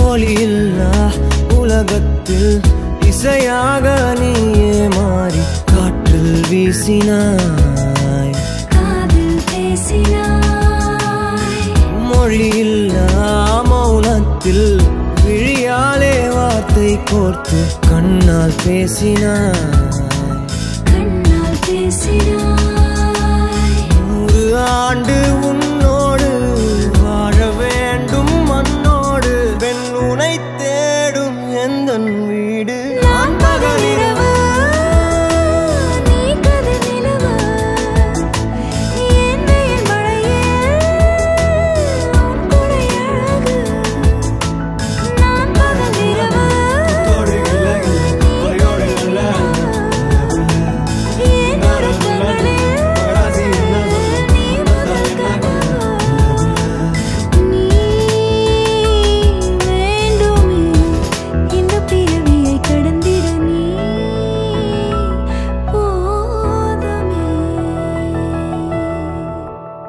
ஒளியில்லா உலகத்தில் இசையாக நீயே மாறி காற்றில் வீசினாய் காதில் பேசினாய் மொழியில்லா மௌனத்தில் விழியாலே வார்த்தை கோர்த்து கண்ணால் பேசினாய் கண்ணால் பேசினாய் நூறு ஆண்டு உன்னோடு வாழ வேண்டும் மண்ணோடு பெண் உனை தேடும் எந்த வீடு நான் பகலிரவு நீ கதிர் நிலவு என் வெயில் மழையில் உன் கொடை அழகு நான் பகலிரவு என் உறக்கங்களில் நீ முதல் கனவு நீ வேண்டுமே இந்த பிறவியை கடந்திட நீ போதுமே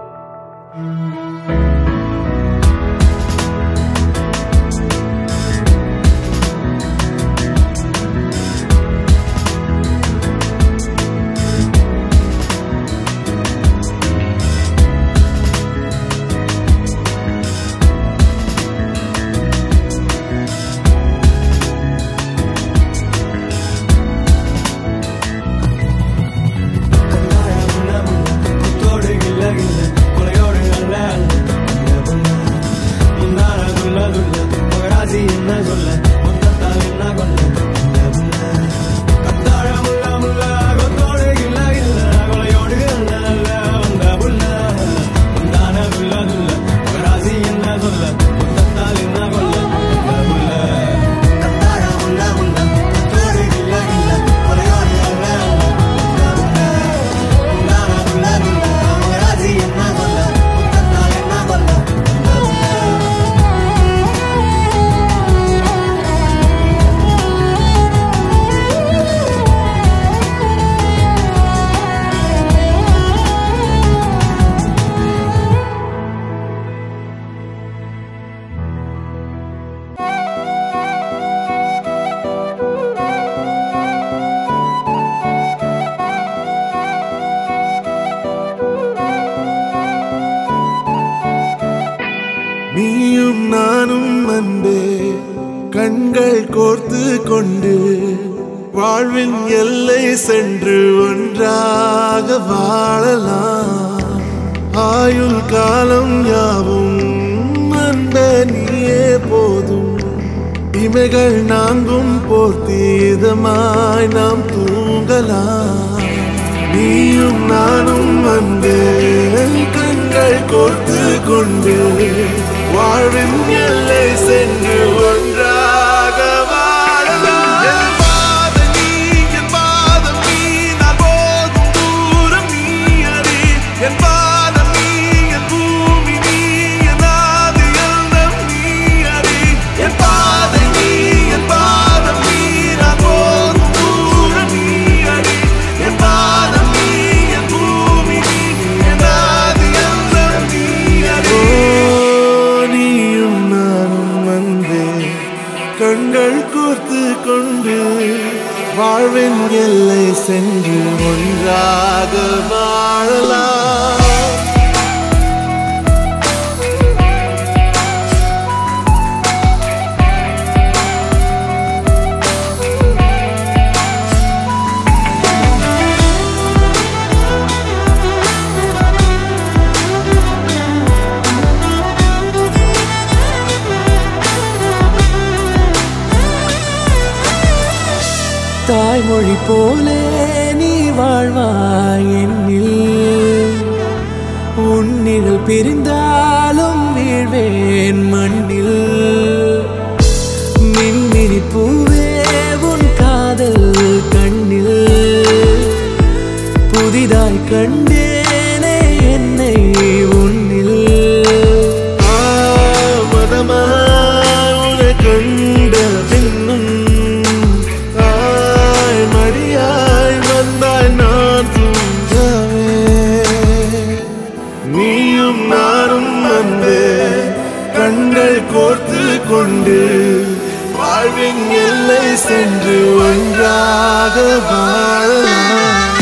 நீயும் நானும் அன்பே கண்கள் கோர்த்து கொண்டு வாழ்வின் எல்லை சென்று ஒன்றாக வாழலாம் ஆயுள் காலம் யாவும் அன்ப நீயே போதும் இமைகள் நான்கும் போர்த்தீதமாய் நாம் தூங்கலாம் நீயும் நானும் வந்து கண்கள் கோர்த்து கொண்டு வாழ்வின் எல்லை சென்று ஒன்றாக வாழலாம் என் பாதம் நீ, என் பாதம் நீ, நான் போகும் தூரம் நீ அறி. என் பாதம் நீ, என் பூமி நீ, என் ஆதி எல்லாம் நீ அறி. என் பாதம் நீ, என் பாதம் நீ, நான் போகும் தூரம் நீ அறி. என் பாதம் நீ, என் பூமி நீ, என் ஆதி எல்லாம் நீ அறி. நீயும் நானும் வந்தே கண்கள் கோர்த்து கொண்டு வாழ்வின் எல்லை சென்று ஒன்றாக வாழலாம் தாய்மொழி போலே நீ வாழ்வாய் என்னில் உன்னிகள் பிரிந்தாலும் வீழ்வேன் மண்ணில் மின்மினி பூவே உன் காதல் கண்ணில் புதிதாய் கண்டேனே என்னை உன்னில் ஆமதமாய் உன்னை கண்ட பின்னும் தாய் மடியாய் வந்தாய் நான் தூங்கவே நீயும் நானும் வந்து கண்கள் கோர்த்து கொண்டு வாழ்வின் எல்லை சென்று ஒன்றாக வாழலாம்